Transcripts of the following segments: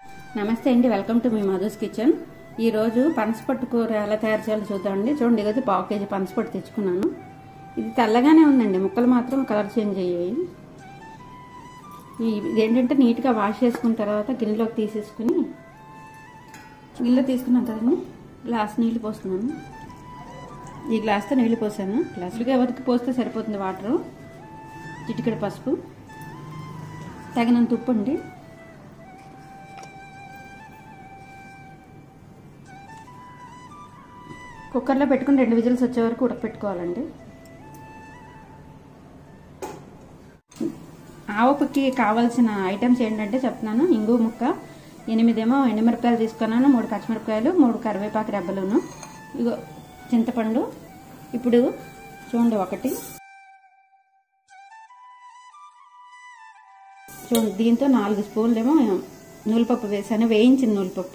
నమస్తే అండి welcome to మీ మధుస్ కిచెన్ ఈ రోజు పనసపట్టు కూర ఎలా తయారు చేయాలో చూద్దామండి చూడండి ఇదైతే పావు కేజీ పనసపట్టు తెచ్చుకున్నాను ఇది తెల్లగానే ఉందండి ముక్కలు మాత్రం కలర్ చేంజ్ అయ్యాయి ఈ ఇదేంటంటే నీట్గా వాష్ చేసుకున్న తర్వాత గిన్నెలోకి తీసేసుకుని గిన్నెలో తీసుకున్నాం కదండి గ్లాస్ నీళ్ళు పోస్తున్నాను ఈ గ్లాస్తో నీళ్ళు పోసాను గ్లాసులుగా ఎవరికి పోస్తే సరిపోతుంది వాటరు చిటికెడు పసుపు తగినంత ఉప్పు అండి కుక్కర్లో పెట్టుకుని రెండు విజిల్స్ వచ్చే వరకు ఉడకపెట్టుకోవాలండి ఆవుపుకి కావాల్సిన ఐటమ్స్ ఏంటంటే చెప్తున్నాను ఇంగు ముక్క ఎనిమిదేమో ఎండుమిరపకాయలు తీసుకున్నాను మూడు పచ్చిమిరపకాయలు మూడు కరివేపాకు రెబ్బలును ఇగో చింతపండు ఇప్పుడు చూడండి ఒకటి చూడండి దీంతో నాలుగు స్పూన్లేమో నూలుపప్పు వేసాను వేయించిన నూలుపప్పు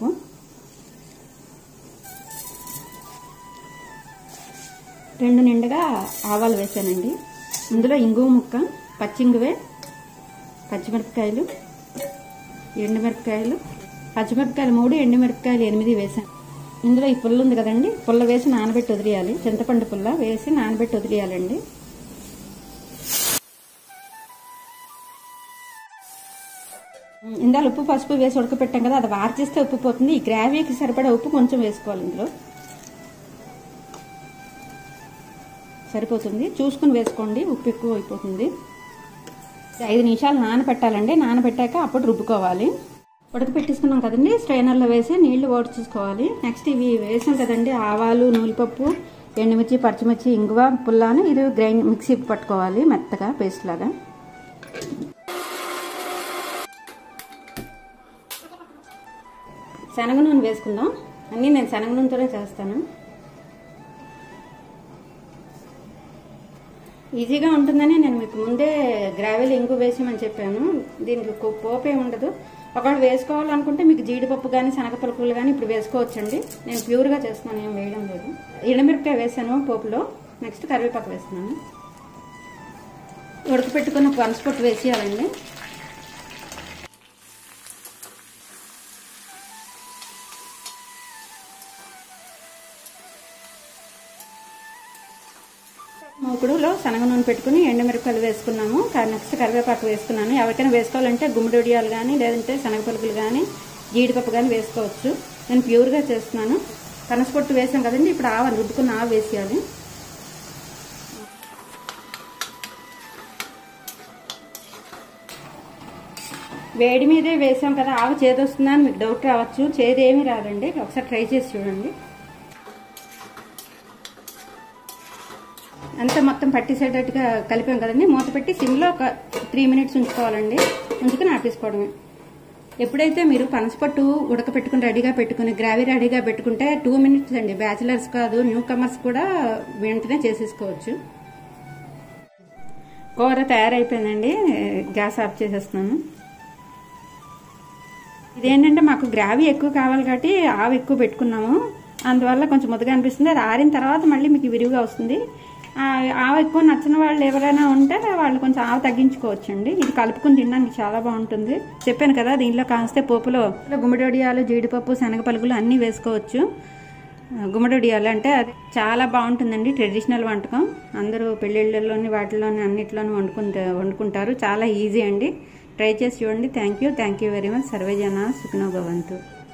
రెండు నిండుగా ఆవాలు వేసానండి ఇందులో ఇంగువ ముక్క పచ్చింగువే పచ్చిమిరపకాయలు ఎండుమిరపకాయలు పచ్చిమిరపకాయలు మూడు ఎండుమిరపకాయలు ఎనిమిది వేసాను ఇందులో ఈ పుల్ల ఉంది కదండి పుల్ల వేసి నానబెట్టి వదిలేయాలి చింతపండు పుల్ల వేసి నానబెట్టి వదిలేయాలండి ఇందాక ఉప్పు పసుపు వేసి ఉడకపెట్టాం కదా అది వార్చేస్తే ఉప్పు పోతుంది ఈ గ్రావీకి సరిపడా ఉప్పు కొంచెం వేసుకోవాలి ఇందులో సరిపోతుంది చూసుకుని వేసుకోండి ఉప్పు ఎక్కువ అయిపోతుంది ఐదు నిమిషాలు నానబెట్టాలండి నానబెట్టాక అప్పుడు రుబ్బుకోవాలి ఉడకపెట్టేసుకున్నాం కదండి స్ట్రైనర్లో వేసి నీళ్లు ఓడ్చేసుకోవాలి నెక్స్ట్ ఇవి వేసాం కదండి ఆవాలు నూలిపప్పు ఎండుమిర్చి పచ్చిమిర్చి ఇంగువ పుల్లాను ఇది గ్రైండ్ మిక్సీ పట్టుకోవాలి మెత్తగా పేస్ట్ లాగా శనగ నూనె వేసుకుందాం అన్నీ నేను శనగ నూనెతోనే చేస్తాను ఈజీగా ఉంటుందని నేను మీకు ముందే గ్రావెల్ ఇంగు వేసామని చెప్పాను దీనికి పోపే ఉండదు ఒకవేళ వేసుకోవాలనుకుంటే మీకు జీడిపప్పు కానీ శనగపలుకులు కానీ ఇప్పుడు వేసుకోవచ్చండి నేను ప్యూర్గా చేస్తున్నాను ఏం వేయడం లేదు ఎండుమిరపకాయ వేసాను పోపులో నెక్స్ట్ కరివేపాకు వేస్తున్నాను ఉడకపెట్టుకున్న పనసపొట్టు వేసేయాలండి మూకుడులో శనగ నూనె పెట్టుకుని ఎండుమిరపకాయలు వేసుకున్నాము నెక్స్ట్ కరివేపాకు వేసుకున్నాను ఎవరికైనా వేసుకోవాలంటే గుమ్మడి వడియాలు కానీ లేదంటే శనగ పలుకులు కానీ జీడిపప్పు కానీ వేసుకోవచ్చు నేను ప్యూర్గా చేస్తున్నాను పనసపొట్టు వేసాం కదండి ఇప్పుడు ఆవ రుద్దుకున్న ఆవ వేసేయాలి వేడి మీదే వేసాం కదా ఆవ చేదొస్తుందా అని మీకు డౌట్ రావచ్చు చేదేమీ రాదండి ఒకసారి ట్రై చేసి చూడండి అంతా మొత్తం పట్టేసేటట్టుగా కలిపాం కదండి మూత పెట్టి సిమ్లో ఒక త్రీ మినిట్స్ ఉంచుకోవాలండి ఉంచుకుని ఆపేసుకోవడమే ఎప్పుడైతే మీరు పనసపట్టు ఉడకపెట్టుకుని రెడీగా పెట్టుకుని గ్రావీ రెడీగా పెట్టుకుంటే టూ మినిట్స్ అండి బ్యాచిలర్స్ కాదు న్యూ కమర్స్ కూడా వెంటనే చేసేసుకోవచ్చు కూర తయారైపోయిందండి గ్యాస్ ఆఫ్ చేసేస్తున్నాను ఇదేంటంటే మాకు గ్రావీ ఎక్కువ కావాలి కాబట్టి ఆవు ఎక్కువ పెట్టుకున్నాము అందువల్ల కొంచెం ముద్దగా అనిపిస్తుంది అది ఆరిన తర్వాత మళ్ళీ మీకు విరివిగా వస్తుంది ఆవు ఎక్కువ నచ్చిన వాళ్ళు ఎవరైనా ఉంటే వాళ్ళు కొంచెం ఆవు తగ్గించుకోవచ్చండి ఇది కలుపుకుని తినడానికి చాలా బాగుంటుంది చెప్పాను కదా దీనిలో కాస్తే పోపులో గుమ్మడొడియాలు జీడిపప్పు శనగ పలుకులు అన్నీ వేసుకోవచ్చు గుమ్మడొడియాలు అంటే అది చాలా బాగుంటుందండి ట్రెడిషనల్ వంటకం అందరూ పెళ్ళిళ్ళలోని వాటిలోని అన్నిట్లోనూ వండుకుంటే వండుకుంటారు చాలా ఈజీ అండి ట్రై చేసి చూడండి thank you thank you very much సర్వేజన సుఖనో భవంతు